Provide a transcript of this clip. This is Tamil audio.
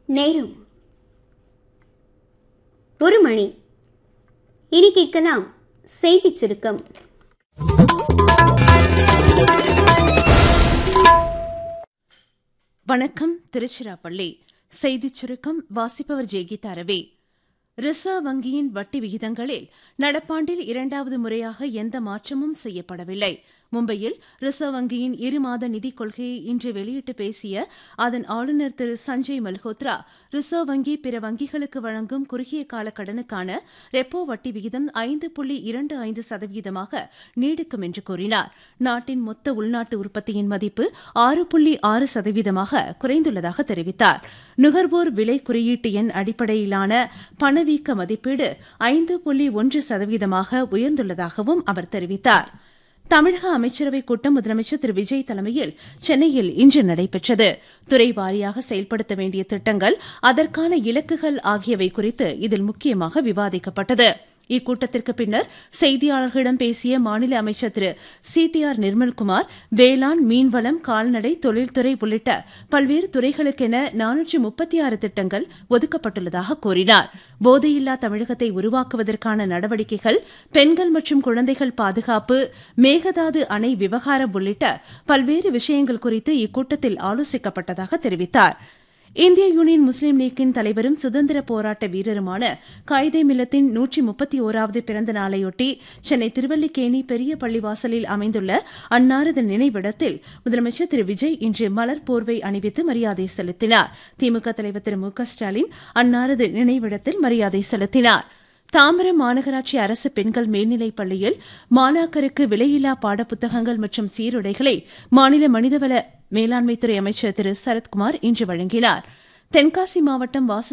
நேரம் ஒரு மணி இனி கேட்கலாம் செய்திச் சுருக்கம் வணக்கம் திருச்சிராப்பள்ளி செய்திச் சுருக்கம் வாசிப்பவர் ஜெய்கீதா ரவி ரிசர்வ் வங்கியின் வட்டி விகிதங்களில் நடப்பாண்டில் இரண்டாவது முறையாக எந்த மாற்றமும் செய்யப்படவில்லை மும்பையில் ரிசர்வ் வங்கியின் இருமாத நிதிக் கொள்கையை இன்று வெளியிட்டு பேசிய அதன் ஆளுநர் திரு சஞ்சய் மல்ஹோத்ரா ரிசர்வ் வங்கி பிற வங்கிகளுக்கு வழங்கும் குறுகிய கால கடனுக்கான ரெப்போ வட்டி விகிதம் ஐந்து புள்ளி இரண்டு ஐந்து சதவீதமாக நீடிக்கும் என்று கூறினார் நாட்டின் மொத்த உள்நாட்டு உற்பத்தியின் மதிப்பு ஆறு புள்ளி ஆறு சதவீதமாக குறைந்துள்ளதாக தெரிவித்தார் நுகர்வோர் விலை குறியீட்டு எண் அடிப்படையிலான பணவீக்க மதிப்பீடு ஐந்து புள்ளி ஒன்று சதவீதமாக உயர்ந்துள்ளதாகவும் அவர் தெரிவித்தார் தமிழக அமைச்சரவைக் கூட்டம் முதலமைச்சர் திரு விஜய் தலைமையில் சென்னையில் இன்று நடைபெற்றது துறை வாரியாக செயல்படுத்த வேண்டிய திட்டங்கள் அதற்கான இலக்குகள் ஆகியவை குறித்து இதில் முக்கியமாக விவாதிக்கப்பட்டது இக்கூட்டத்திற்கு பின்னர் செய்தியாளர்களிடம் பேசிய மாநில அமைச்சர் Thiru C D R Nirmalkumar வேளாண் மீன்வளம் கால்நடை தொழில்துறை உள்ளிட்ட பல்வேறு துறைகளுக்கென நானூற்று முப்பத்தி ஆறு திட்டங்கள் ஒதுக்கப்பட்டுள்ளதாக கூறினார் போதையில்லா தமிழகத்தை உருவாக்குவதற்கான நடவடிக்கைகள் பெண்கள் மற்றும் குழந்தைகள் பாதுகாப்பு மேகதாது அணை விவகாரம் உள்ளிட்ட பல்வேறு விஷயங்கள் குறித்து இக்கூட்டத்தில் ஆலோசிக்கப்பட்டதாக தெரிவித்தாா் இந்திய யூனியன் முஸ்லீம் லீக்கின் தலைவரும் சுதந்திர போராட்ட வீரருமான காயிதே மில்லத்தின் நூற்றி முப்பத்தி ஓராவது பிறந்த நாளையொட்டி சென்னை திருவல்லிக்கேணி பெரிய பள்ளிவாசலில் அமைந்துள்ள அன்னாரது நினைவிடத்தில் முதலமைச்சர் திரு விஜய் இன்று மலர் போர்வை அணிவித்து மரியாதை செலுத்தினார் திமுக தலைவர் திரு மு க ஸ்டாலின் அன்னாரது நினைவிடத்தில் மரியாதை செலுத்தினார் தாம்பரம் மாநகராட்சி அரசு பெண்கள் மேல்நிலைப் பள்ளியில் மாணாக்கருக்கு விலையில்லா பாடப்புத்தகங்கள் மற்றும் சீருடைகளை மாநில மனிதவள மேலாண்மைத்துறை அமைச்சர் திரு சரத்குமார் இன்று வழங்கினார் தென்காசி மாவட்டம் வாசு